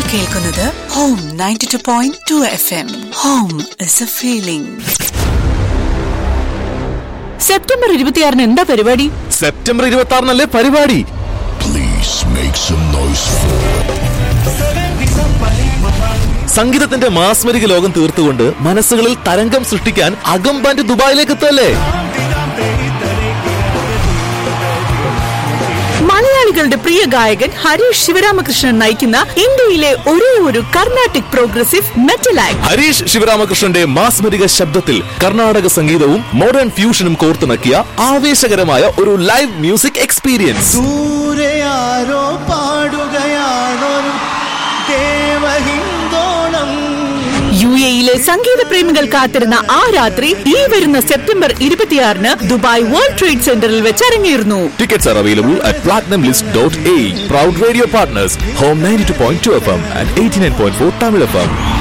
കേൾക്കുന്നത് home ninety two point two F M home is a feeling September ഇരുപത്തിയാറിന് എന്താ പരിപാടി സെപ്റ്റംബർ ഇരുപത്തി ആറിനല്ലേ പരിപാടി Please make some noise for സംഗീതത്തിന്റെ മാസ്മരിക ലോകം തീർത്തുകൊണ്ട് മനസ്സുകളിൽ തരംഗം സൃഷ്ടിക്കാൻ അകമ്പാൻഡ് ദുബായിലേക്ക് എത്തല്ലേ മലയാളികളുടെ പ്രിയ ഗായകൻ ഹരീഷ് ശിവരാമകൃഷ്ണൻ നയിക്കുന്ന ഇന്ത്യയിലെ ഒരേ ഒരു carnatic progressive metal act Harish ശിവരാമകൃഷ്ണന്റെ മാസ്മരിക ശബ്ദത്തിൽ കർണാടക സംഗീതവും മോഡേൺ ഫ്യൂഷനും കോർത്തിണക്കിയ ആവേശകരമായ ഒരു ലൈവ് മ്യൂസിക് എക്സ്പീരിയൻസ് ദൂരെ ആരോ പാടുകയാണൊരു ദേവഹിന്ദോണം യു എയിലെ സംഗീത പ്രേമികൾ കാത്തിരുന്ന ആ രാത്രി ഈ വരുന്ന സെപ്റ്റംബർ ഇരുപത്തിയാറിന് ദുബായ് വേൾഡ് ട്രേഡ് സെന്ററിൽ വെച്ച് അരങ്ങേറുന്നു tickets are available at platinum list dot a proud radio partners home ninety two point two F M and eighty nine point four Tamil F M